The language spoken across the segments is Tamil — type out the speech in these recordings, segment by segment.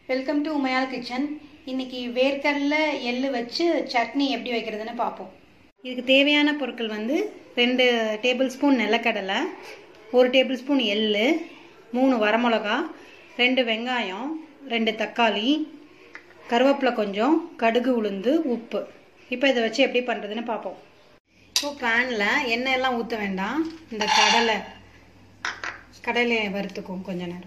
வெல்கம் டு உமையால் கிச்சன் இன்னைக்கு வேர்க்கடலை எள்ளு வச்சு சட்னி எப்படி வைக்கிறதுன்னு பார்ப்போம் இதுக்கு தேவையான பொருட்கள் வந்து ரெண்டு டேபிள் ஸ்பூன் நிலக்கடலை ஒரு டேபிள் ஸ்பூன் எள்ளு மூணு வரமிளகா ரெண்டு வெங்காயம் ரெண்டு தக்காளி கருவேப்பிலை கொஞ்சம் கடுகு உளுந்து உப்பு இப்போ இதை வச்சு எப்படி பண்ணுறதுன்னு பார்ப்போம் இப்போ பேனில் எண்ணெய் எல்லாம் ஊற்ற வேண்டாம் இந்த கடலை கடலையை வறுத்துக்கும் கொஞ்ச நேரம்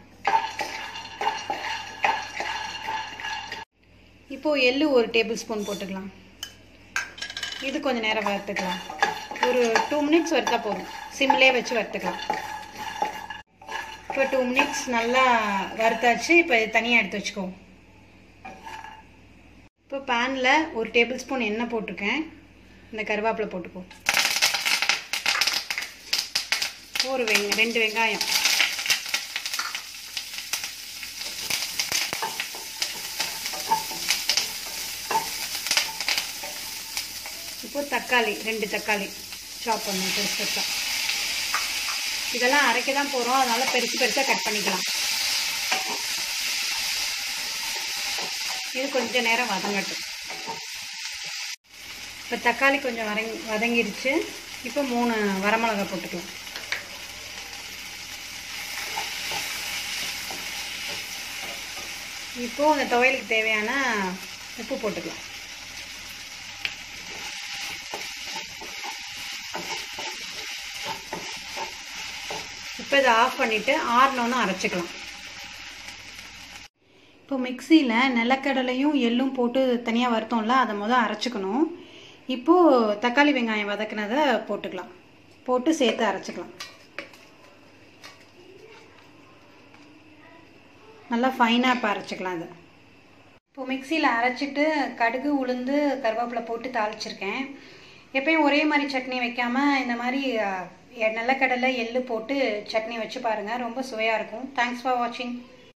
இப்போது எள்ளு ஒரு டேபிள் ஸ்பூன் போட்டுக்கலாம் இது கொஞ்சம் நேரம் வறுத்துக்கலாம் ஒரு டூ மினிட்ஸ் வறுத்தா போதும் சிம்லே வச்சு வறுத்துக்கலாம் இப்போ டூ மினிட்ஸ் நல்லா வறுத்தாச்சு இப்போ இது தனியாக எடுத்து வச்சுக்கோம் இப்போ பேனில் ஒரு டேபிள் ஸ்பூன் எண்ணெய் போட்டிருக்கேன் இந்த கருவேப்பிலை போட்டுக்கோ ஒரு வெங்க ரெண்டு வெங்காயம் இப்போ தக்காளி ரெண்டு தக்காளி சாப் பண்ணி பெருசு பெருசாக இதெல்லாம் அரைக்க தான் போகிறோம் அதனால் பெருசு பெருசாக கட் பண்ணிக்கலாம் இது கொஞ்சம் நேரம் வதங்கட்டும் இப்போ தக்காளி கொஞ்சம் வதங்கி வதங்கிடுச்சு இப்போ மூணு வரமிளகா போட்டுக்கலாம் இப்போது அந்த துவையலுக்கு தேவையான உப்பு போட்டுக்கலாம் இப்போ இதை ஆஃப் பண்ணிவிட்டு ஆறினோன்னு அரைச்சிக்கலாம் இப்போ மிக்சியில் நிலக்கடலையும் எள்ளும் போட்டு தனியாக வறுத்தோம்ல அதை முதல் அரைச்சிக்கணும் இப்போது தக்காளி வெங்காயம் வதக்கினதை போட்டுக்கலாம் போட்டு சேர்த்து அரைச்சிக்கலாம் நல்லா ஃபைனாக இப்போ அரைச்சிக்கலாம் இதை இப்போ மிக்சியில் அரைச்சிட்டு கடுகு உளுந்து கருவேப்பிலை போட்டு தாளிச்சிருக்கேன் எப்பயும் ஒரே மாதிரி சட்னி வைக்காமல் இந்த மாதிரி நிலக்கடலை எள்ளு போட்டு சட்னி வச்சு பாருங்கள் ரொம்ப சுவையாக இருக்கும் தேங்க்ஸ் ஃபார் வாட்சிங்